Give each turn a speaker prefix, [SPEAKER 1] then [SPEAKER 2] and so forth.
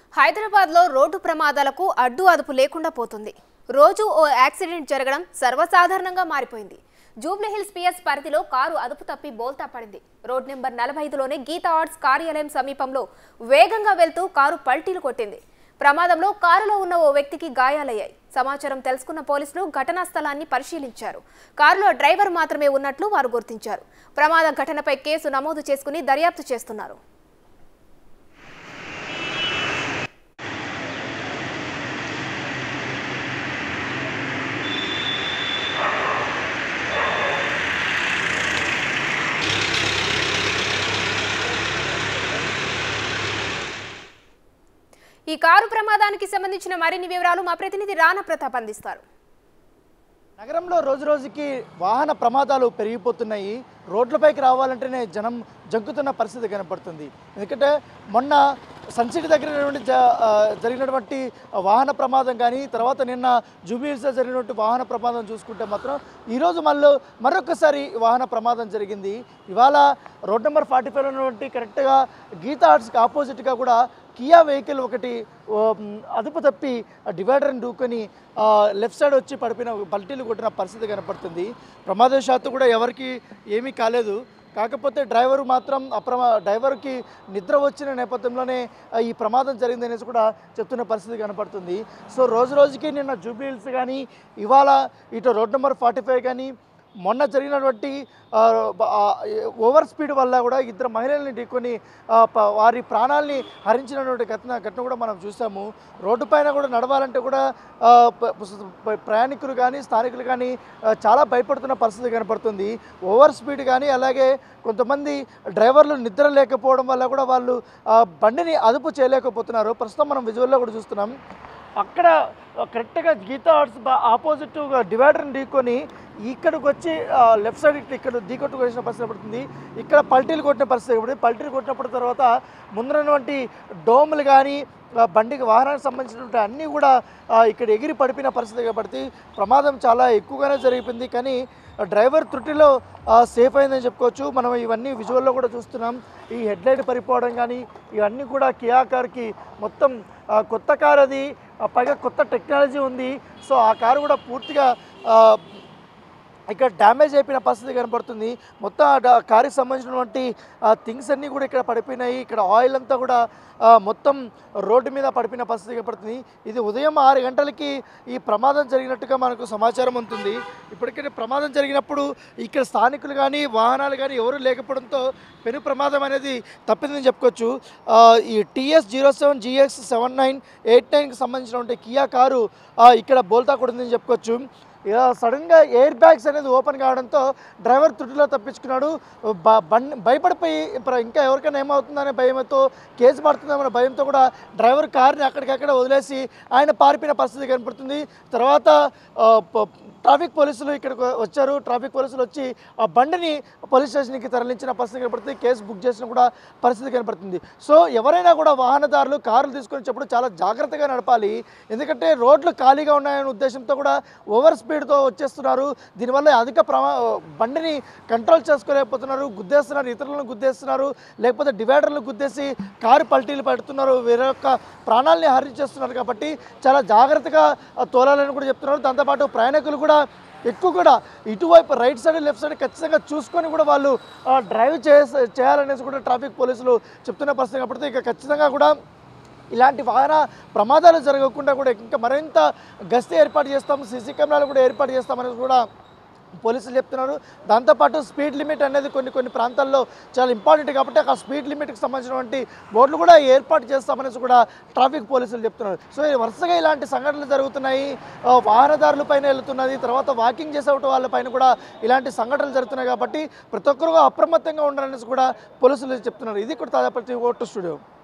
[SPEAKER 1] హైదరాబాద్లో రోడ్డు ప్రమాదాలకు అడ్డు అదుపు లేకుండా పోతుంది రోజు ఓ యాక్సిడెంట్ జరగడం సర్వసాధారణంగా మారిపోయింది జూబ్లీహిల్స్ పిఎస్ పరిధిలో కారు అదుపు తప్పి బోల్తా పడింది రోడ్ నెంబర్ నలభై ఐదులోని గీతా ఆర్ట్స్ కార్యాలయం సమీపంలో వేగంగా వెళ్తూ కారు పల్టీలు కొట్టింది ప్రమాదంలో కారులో ఉన్న ఓ వ్యక్తికి గాయాలయ్యాయి సమాచారం తెలుసుకున్న పోలీసులు ఘటనా స్థలాన్ని పరిశీలించారు కారులో డ్రైవర్ మాత్రమే ఉన్నట్లు వారు గుర్తించారు ప్రమాద ఘటనపై కేసు నమోదు చేసుకుని దర్యాప్తు చేస్తున్నారు ఈ కారు ప్రమాదానికి సంబంధించిన మరిన్ని వివరాలు మా ప్రతినిధి రానా ప్రతాప్ అందిస్తారు
[SPEAKER 2] నగరంలో రోజు రోజుకి వాహన ప్రమాదాలు పెరిగిపోతున్నాయి రోడ్లపైకి రావాలంటేనే జనం జంకుతున్న పరిస్థితి కనపడుతుంది ఎందుకంటే మొన్న సన్సిటీ దగ్గర ఉన్నటువంటి జ ఆ, జరిగినటువంటి వాహన ప్రమాదం కానీ తర్వాత నిన్న జూబిలీస్లో జరిగినటువంటి వాహన ప్రమాదం చూసుకుంటే మాత్రం ఈరోజు మళ్ళీ మరొకసారి వాహన ప్రమాదం జరిగింది ఇవాళ రోడ్ నెంబర్ ఫార్టీ ఫైవ్లో ఉన్నటువంటి కరెక్ట్గా గీతా ఆర్ట్స్కి ఆపోజిట్గా కూడా కియా వెహికల్ ఒకటి ఓ, మ్, అదుపు తప్పి డివైడర్ని దూకొని ఆ, లెఫ్ట్ సైడ్ వచ్చి పడిపోయిన పల్టీలు కొట్టిన పరిస్థితి కనపడుతుంది ప్రమాదశాత్తు కూడా ఎవరికి ఏమీ కాలేదు కాకపోతే డ్రైవర్ మాత్రం అప్రమా డ్రైవర్కి నిద్ర వచ్చిన నేపథ్యంలోనే ఆ, ఈ ప్రమాదం జరిగింది అనేసి కూడా చెప్తున్న పరిస్థితి కనపడుతుంది సో రోజు రోజుకి నిన్న జూబిల్స్ కానీ ఇవాళ ఇటు రోడ్ నెంబర్ ఫార్టీ ఫైవ్ కానీ మొన్న జరిగినటువంటి ఆ, ఆ, ఓవర్ స్పీడ్ వల్ల కూడా ఇద్దరు మహిళల్ని ఢీకొని ఆ, ప- వారి ప్రాణాల్ని హరించినటువంటి ఘటన ఘటన కూడా మనం చూసాము రోడ్డు పైన కూడా నడవాలంటే కూడా ఆ, ప- ప- ప్రయాణికులు కానీ స్థానికులు కానీ ఆ, చాలా భయపడుతున్న పరిస్థితి కనపడుతుంది ఓవర్ స్పీడ్ కానీ అలాగే కొంతమంది డ్రైవర్లు నిద్ర లేకపోవడం వల్ల కూడా వాళ్ళు ఆ, బండిని అదుపు చేయలేకపోతున్నారు ప్రస్తుతం మనం విజువల్లో కూడా చూస్తున్నాం అక్కడ కరెక్ట్గా గీతా ఆర్ట్స్ ఆపోజిట్ డివైడర్ని ఢీకొని ఇక్కడికి వచ్చి లెఫ్ట్ సైడ్ ఇక్కడ ఢీకొట్టు కొట్టిన పరిస్థితి పడుతుంది ఇక్కడ పల్టీలు కొట్టిన పరిస్థితి పడుతుంది పల్టీలు కొట్టినప్పుడు తర్వాత ముందరటువంటి డోములు కానీ ఆ, బండికి వాహనానికి సంబంధించినటువంటి అన్నీ కూడా ఆ, ఇక్కడ ఎగిరి పడిపోయిన పరిస్థితి కాబట్టి ప్రమాదం చాలా ఎక్కువగానే జరిగిపోయింది కానీ ఆ, డ్రైవర్ త్రుటిలో ఆ, సేఫ్ అయిందని చెప్పుకోవచ్చు మనం ఇవన్నీ విజువల్లో కూడా చూస్తున్నాం ఈ హెడ్లైట్ పడిపోవడం కానీ ఇవన్నీ కూడా కియా కార్కి మొత్తం ఆ, కొత్త కార్ అది ఆ, పైగా కొత్త టెక్నాలజీ ఉంది సో ఆ కారు కూడా పూర్తిగా ఆ, ఇక్కడ డ్యామేజ్ అయిపోయిన పరిస్థితి కనపడుతుంది మొత్తం ఆ డా- కారుకి సంబంధించినటువంటి థింగ్స్ అన్నీ కూడా ఇక్కడ పడిపోయినాయి ఇక్కడ ఆయిల్ అంతా కూడా ఆ, మొత్తం రోడ్డు మీద పడిపోయిన పరిస్థితి కనపడుతుంది ఇది ఉదయం ఆరు గంటలకి ఈ ప్రమాదం జరిగినట్టుగా మనకు సమాచారం ఉంటుంది ఇప్పటికే ప్రమాదం జరిగినప్పుడు ఇక్కడ స్థానికులు కానీ వాహనాలు కానీ ఎవరు లేకపోవడంతో పెను ప్రమాదం అనేది తప్పిందని చెప్పుకోవచ్చు ఆ, ఈ TS zero seven GX seven nine eight నైన్కి సంబంధించినటువంటి కియా కారు ఆ, ఇక్కడ బోల్తా కొడుతుందని చెప్పుకోవచ్చు ఇక సడన్గా ఎయిర్ బ్యాగ్స్ అనేది ఓపెన్ కావడంతో డ్రైవర్ త్రుటిలో తప్పించుకున్నాడు బ- బండి భయపడిపోయి ఇప్పుడు ఇంకా ఎవరికైనా ఏమవుతుందనే భయంతో కేసు పడుతుందనే భయంతో కూడా డ్రైవర్ కార్ని అక్కడికక్కడ వదిలేసి ఆయన పారిపోయిన పరిస్థితి కనపడుతుంది తర్వాత ఆ, ప- ట్రాఫిక్ పోలీసులు ఇక్కడికి వచ్చారు ట్రాఫిక్ పోలీసులు వచ్చి ఆ బండిని పోలీస్ స్టేషన్కి తరలించిన పరిస్థితి కనపడుతుంది కేసు బుక్ చేసిన కూడా పరిస్థితి కనపడుతుంది సో ఎవరైనా కూడా వాహనదారులు కార్లు తీసుకొచ్చేటప్పుడు చాలా జాగ్రత్తగా నడపాలి ఎందుకంటే రోడ్లు ఖాళీగా ఉన్నాయనే ఉద్దేశంతో కూడా ఓవర్ స్పీడ్తో వచ్చేస్తున్నారు దీనివల్ల అధిక ప్రమా బండిని కంట్రోల్ చేసుకోలేకపోతున్నారు గుద్దేస్తున్నారు ఇతరులను గుద్దేస్తున్నారు లేకపోతే డివైడర్లు గుద్దేసి కారు పల్టీలు పెడుతున్నారు వేరే యొక్క ప్రాణాలని హరించేస్తున్నారు కాబట్టి చాలా జాగ్రత్తగా ఆ, తోలాలని కూడా చెప్తున్నారు దాంతోపాటు ప్రయాణికులు కూడా ఎక్కువ కూడా ఇటువైపు రైట్ సైడ్ లెఫ్ట్ సైడ్ ఖచ్చితంగా చూసుకొని కూడా వాళ్ళు ఆ, డ్రైవ్ చేసే చేయాలనేసి కూడా ట్రాఫిక్ పోలీసులు చెప్తున్న పరిస్థితి కాబట్టి ఇక ఖచ్చితంగా కూడా ఇలాంటి వాహన ప్రమాదాలు జరగకుండా కూడా ఇంకా మరింత గస్తీ ఏర్పాటు చేస్తాం సీసీ కెమెరాలు కూడా ఏర్పాటు చేస్తామని కూడా పోలీసులు చెప్తున్నారు దాంతోపాటు స్పీడ్ లిమిట్ అనేది కొన్ని కొన్ని ప్రాంతాల్లో చాలా ఇంపార్టెంట్ కాబట్టి ఆ స్పీడ్ లిమిట్కి సంబంధించినటువంటి బోర్డులు కూడా ఏర్పాటు చేస్తామనేసి కూడా ట్రాఫిక్ పోలీసులు చెప్తున్నారు సో ఈ వరుసగా ఇలాంటి సంఘటనలు జరుగుతున్నాయి ఆ, వాహనదారుల పైన వెళ్తున్నది తర్వాత వాకింగ్ చేసే వాళ్ళ పైన కూడా ఇలాంటి సంఘటనలు జరుగుతున్నాయి కాబట్టి ప్రతి ఒక్కరు అప్రమత్తంగా ఉండాలనేసి కూడా పోలీసులు చెప్తున్నారు ఇది కూడా తాజా ప్రతి ఓటు స్టూడియో